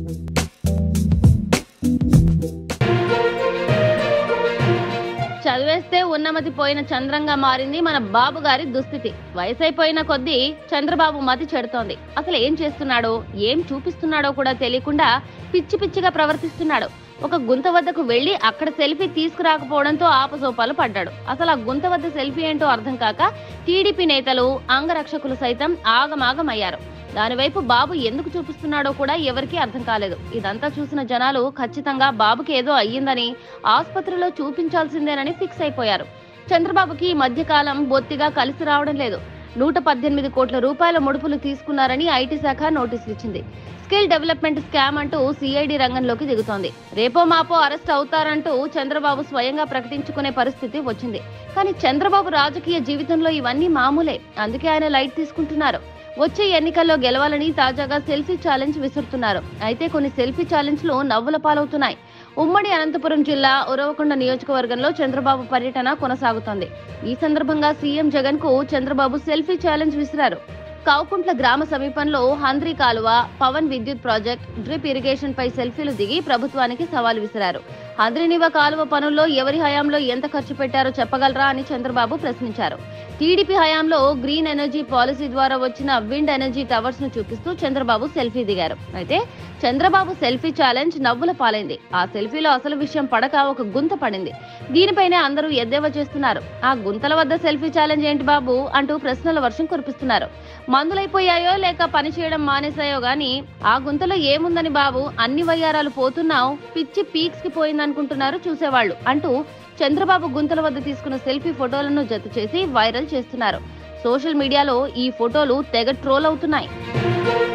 చదివేస్తే ఉన్నమతి పోయిన చంద్రంగా మారింది మన బాబు గారి దుస్థితి వయసైపోయిన కొద్దీ చంద్రబాబు మతి చెడుతోంది అసలు ఏం చేస్తున్నాడో ఏం చూపిస్తున్నాడో కూడా తెలియకుండా పిచ్చి పిచ్చిగా ప్రవర్తిస్తున్నాడు ఒక గుంత వద్దకు వెళ్లి అక్కడ సెల్ఫీ తీసుకురాకపోవడంతో ఆపసోపాలు పడ్డాడు అసలు ఆ గుంత వద్ద సెల్ఫీ ఏంటో అర్థం కాక టీడీపీ నేతలు అంగరక్షకులు సైతం ఆగమాగమయ్యారు దానివైపు బాబు ఎందుకు చూపిస్తున్నాడో కూడా ఎవరికీ అర్థం కాలేదు ఇదంతా చూసిన జనాలు ఖచ్చితంగా బాబుకి ఏదో అయ్యిందని ఆసుపత్రిలో చూపించాల్సిందేనని ఫిక్స్ అయిపోయారు చంద్రబాబుకి ఈ మధ్యకాలం బొత్తిగా కలిసి రావడం లేదు నూట పద్దెనిమిది కోట్ల రూపాయల ముడుపులు తీసుకున్నారని ఐటీ శాఖ నోటీసులు ఇచ్చింది స్కిల్ డెవలప్మెంట్ స్కామ్ అంటూ సిఐడి రంగంలోకి దిగుతోంది రేపో మాపో అరెస్ట్ అవుతారంటూ చంద్రబాబు స్వయంగా ప్రకటించుకునే పరిస్థితి వచ్చింది కానీ చంద్రబాబు రాజకీయ జీవితంలో ఇవన్నీ మామూలే అందుకే ఆయన లైట్ తీసుకుంటున్నారు వచ్చే ఎన్నికల్లో గెలవాలని తాజాగా సెల్ఫీ ఛాలెంజ్ విసురుతున్నారు అయితే కొన్ని సెల్ఫీ ఛాలెంజ్లు నవ్వుల పాలవుతున్నాయి ఉమ్మడి అనంతపురం జిల్లా ఉరవకొండ నియోజకవర్గంలో చంద్రబాబు పర్యటన కొనసాగుతోంది ఈ సందర్భంగా సీఎం జగన్ కు చంద్రబాబు సెల్ఫీ ఛాలెంజ్ విసిరారు కావుకుంట్ల గ్రామ సమీపంలో హంద్రి కాలువ పవన్ విద్యుత్ ప్రాజెక్ట్ డ్రిప్ ఇరిగేషన్ పై సెల్ఫీలు దిగి ప్రభుత్వానికి సవాల్ విసిరారు హంద్రినివ కాలువ పనుల్లో ఎవరి హయాంలో ఎంత ఖర్చు పెట్టారో చెప్పగలరా అని చంద్రబాబు ప్రశ్నించారు టీడీపీ హయాంలో గ్రీన్ ఎనర్జీ పాలసీ ద్వారా వచ్చిన విండ్ ఎనర్జీ టవర్స్ ను చూపిస్తూ చంద్రబాబు సెల్ఫీ దిగారు అయితే చంద్రబాబు సెల్ఫీ ఛాలెంజ్ నవ్వుల పాలైంది ఆ సెల్ఫీలో అసలు విషయం పడక ఒక గుంత పడింది దీనిపైనే అందరూ ఎద్దేవా చేస్తున్నారు ఆ గుంతల వద్ద సెల్ఫీ ఛాలెంజ్ ఏంటి బాబు అంటూ ప్రశ్నల వర్షం కురిపిస్తున్నారు మందులైపోయాయో లేక పని చేయడం మానేశాయో గాని ఆ గుంతలో ఏముందని బాబు అన్ని వయ్యారాలు పోతున్నావు పిచ్చి పీక్స్ కి పోయిందనుకుంటున్నారు చూసేవాళ్ళు అంటూ చంద్రబాబు గుంతల వద్ద తీసుకున్న సెల్ఫీ ఫోటోలను జత చేసి వైరల్ చేస్తున్నారు సోషల్ మీడియాలో ఈ ఫోటోలు తెగ ట్రోల్ అవుతున్నాయి